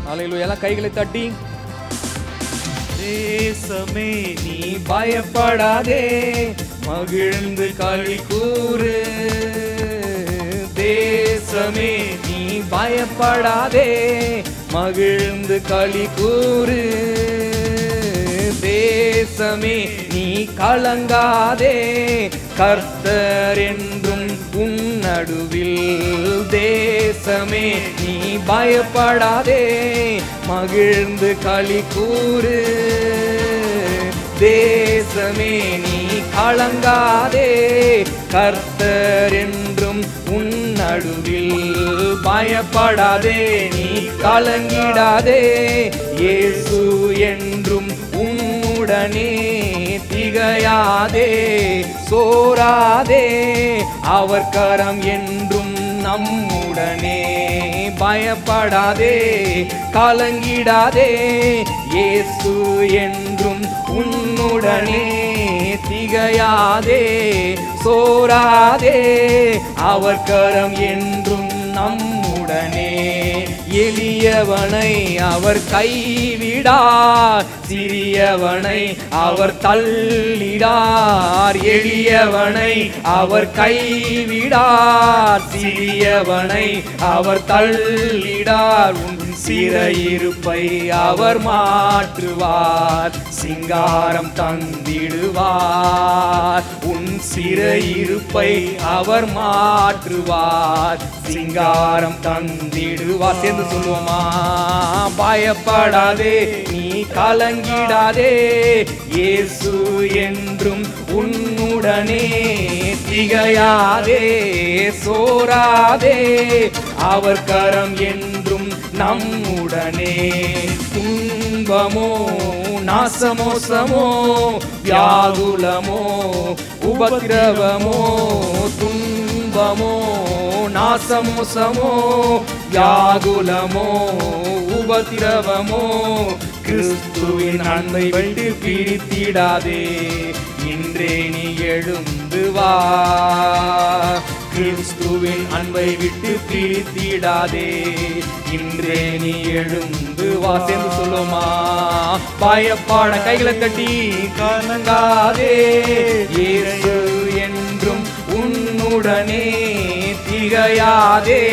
அலையிலு எல்லாம் கைகளை தட்டி தேசமே நீ பயப்படாதே மகிழ்ந்து களி கூறு தேசமே நீ பயப்படாதே மகிழ்ந்து களி கூறு தேசமே நீ கலங்காதே கர்த்தர் என்றும் உன் நடுவில் தேசமே நீ பயப்படாதே மகிழ்ந்து களி கூறு தேசமே நீ கலங்காதே கர்த்தர் என்றும் உன் நடுவில் பயப்படாதே நீ கலங்கிடாதே இயேசு என்றும் உன்னுடனே திகையாதே சோராதே அவர் கரம் என்றும் நம்முடனே பயப்படாதே கலங்கிடாதே இயேசு என்றும் உன்னுடனே திகையாதே சோராதே அவர் கரம் என்றும் நம்முடனே எளியவனை அவர் கைவிடார் சிறியவனை அவர் தள்ளிடார் எளியவனை அவர் கைவிடார் சிறியவனை அவர் தள்ளிடார் உன் சிறையிருப்பை அவர் மாற்றுவார் சிங்காரம் தந்திடுவார் உன் சிறையிருப்பை அவர் மாற்றுவார் சிங்காரம் தந்திடுவார் சேர்ந்து சொல்லுவோமா பயப்படாதே நீ கலங்கிடாதே இயேசு என்றும் உன்னுடனே திகையாதே சோராதே அவர் கரம் என்றும் நம்முடனே துன்பமோ நாசமோசமோ வியாகுலமோ உபத்திரவமோ துன்பமோ நாசமோசமோ வியாகுலமோ உபத்திரவமோ கிறிஸ்துவின் அன்பை விட்டு பிரித்திடாதே இன்றே நீ எழுந்து வா கிறிஸ்துவின் அன்பை விட்டு பிரித்திடாதே இன்றே நீ எழுந்து வா சேர்ந்து சொல்லுமா பயப்பாட கைகளை தட்டி கலங்காதே இயேசு என்றும் உன்னுடனே திகையாதே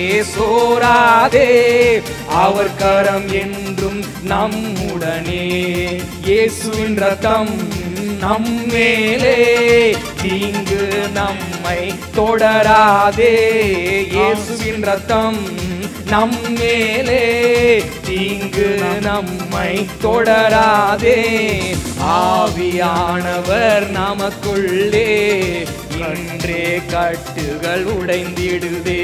சோராதே அவர் கரம் என்றும் நம்முடனே இயேசுவின் ரத்தம் நம்மேலே தீங்கு நம்மை தொடராதே இயேசுவின் ரத்தம் நம்மேலே தீங்கு நம்மை தொடராதே ஆவியானவர் நமக்குள்ளே இன்றே கட்டுகள் உடைந்திடுதே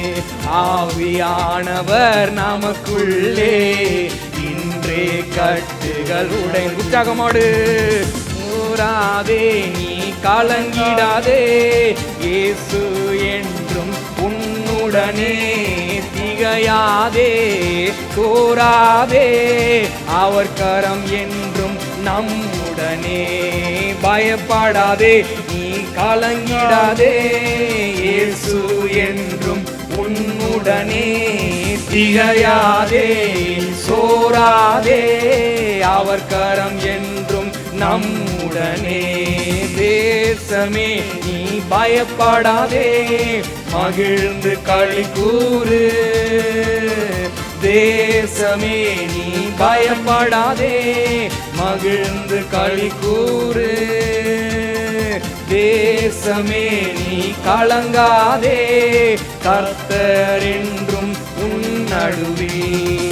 ஆவியானவர் நமக்குள்ளே இன்றே கட்டுகள் உடை உற்சாகமாடு ஊராதே நீ கலங்கிடாதே இயேசு என்றும் உன்னுடனே திகையாதே சோராதே அவர் கரம் என்றும் நம்முடனே பயப்படாதே நீ கலங்கிடாதே இயேசு என்றும் உன்னுடனே திகையாதே சோராதே அவர் கரம் என்றும் நம்முடனே தேசமே நீ பயப்படாதே மகிழ்ந்து களி கூறு தேசமே நீ பயப்படாதே மகிழ்ந்து களி கூறு தேசமே நீ கலங்காதே கர்த்தர் என்றும் உன் நடுவே